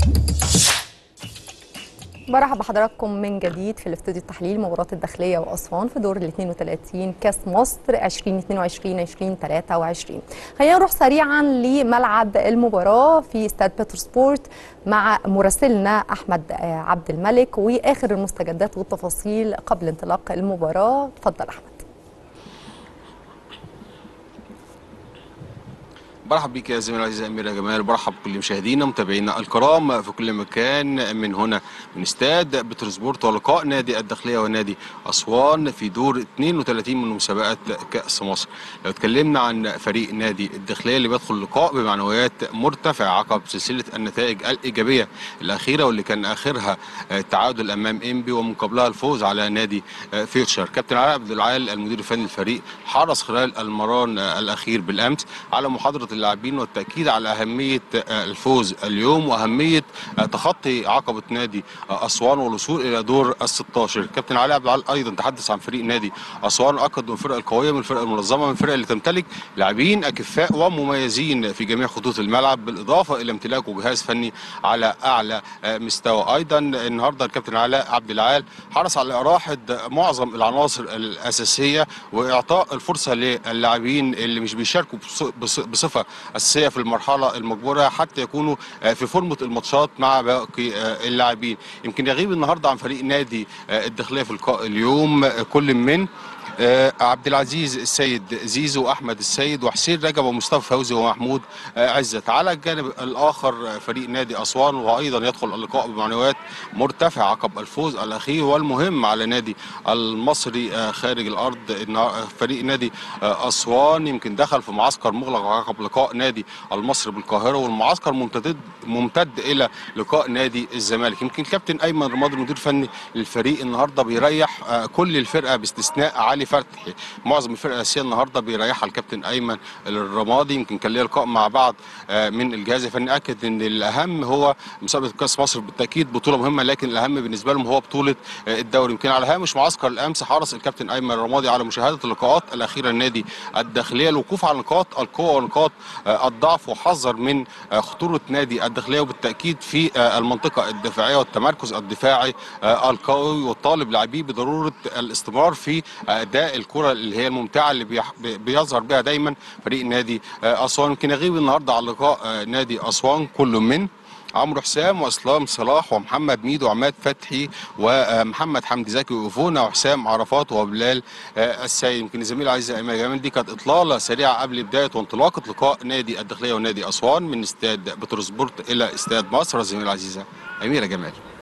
برحب بحضراتكم من جديد في الاستوديو التحليل مباراة الداخلية وأسوان في دور ال 32 كأس مصر 2022 2023 خلينا نروح سريعا لملعب المباراة في استاد بتروسبورت مع مراسلنا أحمد عبد الملك وآخر المستجدات والتفاصيل قبل انطلاق المباراة اتفضل أحمد برحب بيك يا زميلي العزيز امير جمال برحب بكل مشاهدينا ومتابعينا الكرام في كل مكان من هنا من استاد بتروسبورت ولقاء نادي الداخليه ونادي اسوان في دور 32 من مسابقه كاس مصر لو اتكلمنا عن فريق نادي الداخليه اللي بيدخل اللقاء بمعنويات مرتفعه عقب سلسله النتائج الايجابيه الاخيره واللي كان اخرها التعادل امام انبي ومن قبلها الفوز على نادي فيوتشر كابتن علاء عبد العال المدير الفني للفريق حرص خلال المران الاخير بالامس على محاضره اللاعبين والتاكيد على اهميه الفوز اليوم واهميه تخطي عقبه نادي اسوان والوصول الى دور ال 16 كابتن علي عبد العال ايضا تحدث عن فريق نادي اسوان اكد من الفرقه القويه من الفرقه المنظمه من الفرقه اللي تمتلك لاعبين اكفاء ومميزين في جميع خطوط الملعب بالاضافه الى امتلاكه جهاز فني على اعلى مستوى ايضا النهارده الكابتن علاء عبد العال حرص على اراحه معظم العناصر الاساسيه واعطاء الفرصه للاعبين اللي مش بيشاركوا بصفه اساسيه في المرحله المجبوره حتى يكونوا في فورمه الماتشات مع باقي اللاعبين يمكن يغيب النهارده عن فريق نادي الداخليه في اللقاء اليوم كل من آه عبد العزيز السيد زيزو واحمد السيد وحسين رجب ومصطفى فوزي ومحمود آه عزت على الجانب الاخر فريق نادي اسوان وايضا يدخل اللقاء بمعنويات مرتفعه عقب الفوز الاخير والمهم على نادي المصري آه خارج الارض ان فريق نادي اسوان يمكن دخل في معسكر مغلق عقب لقاء نادي المصري بالقاهره والمعسكر ممتد ممتد الى لقاء نادي الزمالك يمكن كابتن ايمن رمادي المدير الفني للفريق النهارده بيريح كل الفرقه باستثناء علي فتحي معظم الفرقه الاساسيه النهارده بيريحها الكابتن ايمن الرمادي يمكن كان ليه لقاء مع بعض من الجهاز الفني اكد ان الاهم هو مسابقه كاس مصر بالتاكيد بطوله مهمه لكن الاهم بالنسبه لهم هو بطوله الدوري يمكن على هامش معسكر الامس حرص الكابتن ايمن الرمادي على مشاهده اللقاءات الاخيره للنادي الداخليه الوقوف على نقاط القوه ونقاط الضعف وحذر من خطوره نادي الداخليه وبالتاكيد في المنطقه الدفاعيه والتمركز الدفاعي القوي والطالب لاعبيه بضروره الاستمرار في اداء الكره اللي هي الممتعه اللي بيظهر بها دايما فريق نادي اسوان يمكن يغيب النهارده على لقاء نادي اسوان كل من عمرو حسام واسلام صلاح ومحمد ميدو وعماد فتحي ومحمد حمدي زكي وفونا وحسام عرفات وبلال السيد يمكن زميل عايز ايمن جمال دي كانت اطلاله سريعه قبل بدايه وانطلاقه لقاء نادي الداخليه ونادي اسوان من استاد بتروسبورت الى استاد مصر زميل العزيزه اميره جمال